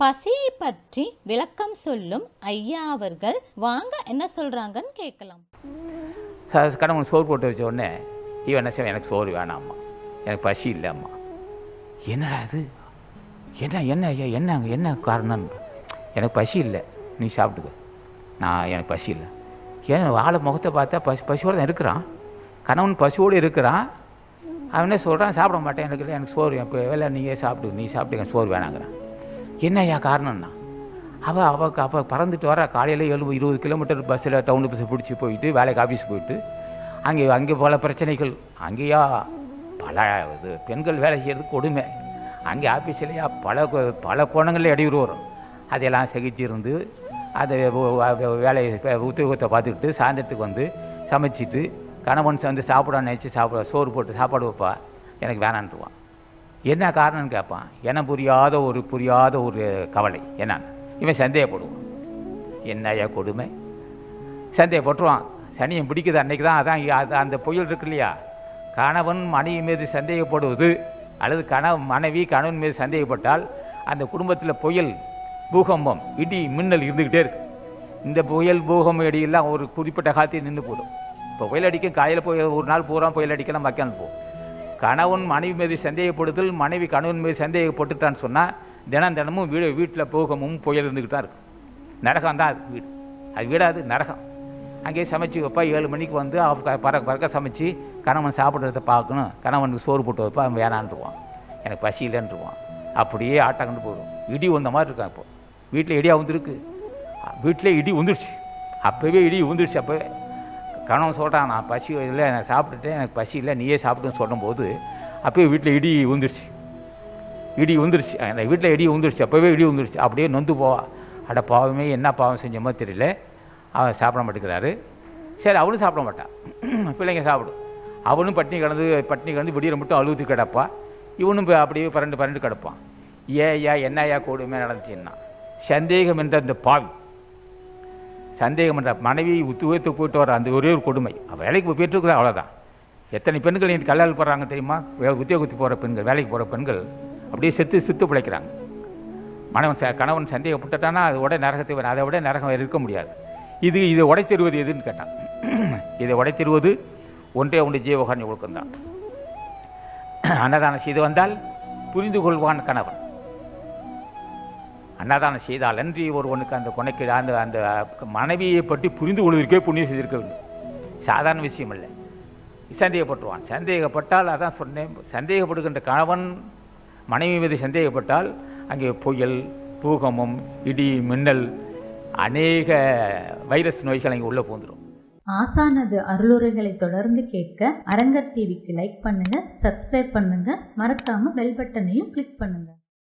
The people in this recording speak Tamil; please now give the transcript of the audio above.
பசியை பற்றி விளக்கம் சொல்லும் ஐயா அவர்கள் வாங்க என்ன சொல்றாங்கன்னு கேட்கலாம் ச- கணவன் சோறு போட்டு வச்ச உடனே இவன் என்ன செய்வான் எனக்கு சோறு வேணாம்மா எனக்கு பசி இல்லைம்மா என்னடா இது என்ன என்ன ஐயா என்ன அங்கே என்ன காரணம் எனக்கு பசி இல்லை நீ சாப்பிட்டுக்க நான் எனக்கு பசி இல்லை ஏன் ஆளை முகத்தை பார்த்தா பசி பசியோடு தான் இருக்கிறான் கணவன் பசியோடு இருக்கிறான் அவன் என்ன சொல்கிறான் சாப்பிட மாட்டேன் எனக்கு இல்லை எனக்கு சோறு இப்போ வேலை நீங்கள் சாப்பிட்டு நீ சாப்பிட்டு எனக்கு சோறு வேணாங்கிறான் என்ன ஐயா காரணம்னா அவள் அவள் அப்போ பறந்துட்டு வர காலையில் எழுபது இருபது கிலோமீட்டர் பஸ்ஸில் டவுன் பஸ்ஸை பிடிச்சி போயிட்டு வேலைக்கு ஆஃபீஸ் போயிட்டு அங்கே அங்கே பல பிரச்சனைகள் அங்கேயா பல இது பெண்கள் வேலை செய்கிறது கொடுமை அங்கே ஆஃபீஸ்லையா பல கொ- பல கோணங்களில் இடையூறு வரும் அதையெல்லாம் சகிச்சு இருந்து அதை வ- வ- வேலையை இப்ப உத்தியோகத்தை பார்த்துக்கிட்டு சாயந்தரத்துக்கு வந்து சமைச்சிட்டு கணவன் வந்து சாப்பிட நினச்சி சாப்பிட சோறு போட்டு சாப்பாடு வைப்பா எனக்கு வேணான்ட்டுருவான் என்ன காரணம்னு கேட்பான் என புரியாத ஒரு புரியாத ஒரு கவலை என்னன்னு இவன் சந்தேகப்படுவான் என்னய்யா கொடுமை சந்தேகப்பட்டுருவான் சனியன் பிடிக்குது அன்னைக்கு தான் அதான் இ- அது அந்த புயல் இருக்கு இல்லையா கணவன் மனைவி மீது சந்தேகப்படுவது அல்லது கணவ மனைவி கணவன் மீது சந்தேகப்பட்டால் அந்த குடும்பத்தில் புயல் பூகம்பம் இடி மின்னல் இருந்துக்கிட்டே இருக்கு இந்த புயல் பூகம்பம் இடியெல்லாம் ஒரு குறிப்பிட்ட காலத்தில் நின்று போடும் இப்போ புயல் அடிக்கும் காலையில் போய் ஒரு நாள் பூரா புயல் அடிக்கலாம் மக்கான் போகும் கணவன் மனைவி மீது சந்தேகப்படுதல் மனைவி கணவன் மீது சந்தேகப்பட்டுட்டான்னு சொன்னால் தினம் தினமும் வீடு வீட்டில் பூகமும் புயல் இருந்துக்கிட்டு தான் இருக்கும் நரகம் தான் அது வீடு அது வீடாது நரகம் அங்கேயே சமைச்சு வைப்பா ஏழு மணிக்கு வந்து அவ க- பறக்க பறக்க சமைச்சு கணவன் சாப்பிட்றத பார்க்கணும் கணவனுக்கு சோறு போட்டு வைப்பா அவன் வேணான்ருவான் எனக்கு பசி இல்லைன்றுவான் அப்படியே ஆட்டங்கண்டு போயிடும் இடி வந்த மாதிரி இருக்கான் இப்போ வீட்டில் இடியா வந்துருக்கு வீட்டில் இடி வந்துருச்சு அப்போவே இடி வந்துருச்சு அப்போவே கணவன் சொல்கிறான் நான் பசி இல்லை நான் சாப்பிட்டுட்டேன் எனக்கு பசி இல்லை நீயே சாப்பிட்டுன்னு சொல்லும்போது அப்போயே வீட்டில் இடி வந்துருச்சு இடி வந்துருச்சு அந்த வீட்டில் இடி வந்துருச்சு அப்போவே இடி வந்துருச்சு அப்படியே நொந்து போவா அட பாவமே என்ன பாவம் செஞ்சோமோ தெரியல அவன் சாப்பிட மாட்டேங்கிறாரு சரி அவளும் சாப்பிட மாட்டான் பிள்ளைங்க சாப்பிடும் அவனும் பட்டினி கிடந்து பட்டினி கிடந்து விடியற மட்டும் அழுத்தி கிடப்பா இவனும் போய் அப்படியே பரண்டு பரண்டு கிடப்பான் ஏ ஐயா என்ன ஐயா கொடுமை நடந்துச்சுன்னா சந்தேகம் என்ற அந்த பாவி சந்தேகம் என்ற மனைவி உத்துவத்து போயிட்டு வர அந்த ஒரே ஒரு கொடுமை அவள் வேலைக்கு போய் போயிட்டு இருக்கிறா அவ்வளோதான் எத்தனை பெண்கள் இன்னைக்கு கல்யாணம் போடுறாங்க தெரியுமா வே- உத்தியோகத்துக்கு போகிற பெண்கள் வேலைக்கு போகிற பெண்கள் அப்படியே செத்து செத்து பிழைக்கிறாங்க மனவன் ச- கணவன் சந்தேகப்பட்டுட்டானா அது உடனே நரகத்தை வரும். அதை விட நரகம் வேறு இருக்க முடியாது இது இதை உடைத்தெருவது எதுன்னு கேட்டான் இதை உடைத்தெருவது ஒன்றே ஒன்று ஜீவகாரணி ஒழுக்கம்தான் அன்னதானம் செய்து வந்தால் புரிந்து கொள்வான் கணவன் அன்னதானம் செய்தால் அன்றி ஒருவனுக்கு அந்த கொனைக்கு அந்த அந்த மனைவியை பற்றி புரிந்து கொள்வதற்கே புண்ணியம் செய்திருக்க வேண்டும் சாதாரண விஷயம் இல்லை சந்தேகப்பட்டுருவான் சந்தேகப்பட்டால் அதான் சொன்னேன் சந்தேகப்படுகின்ற கணவன் மனைவி மீது சந்தேகப்பட்டால் அங்கே புயல் பூகம்பம் இடி மின்னல் அநேக வைரஸ் நோய்கள் அங்கே உள்ளே பூந்துடும் ஆசானது அருளுரைகளை தொடர்ந்து கேட்க அரங்கர் டிவிக்கு லைக் பண்ணுங்க சப்ஸ்கிரைப் பண்ணுங்க மறக்காம பெல் பட்டனையும் கிளிக் பண்ணுங்க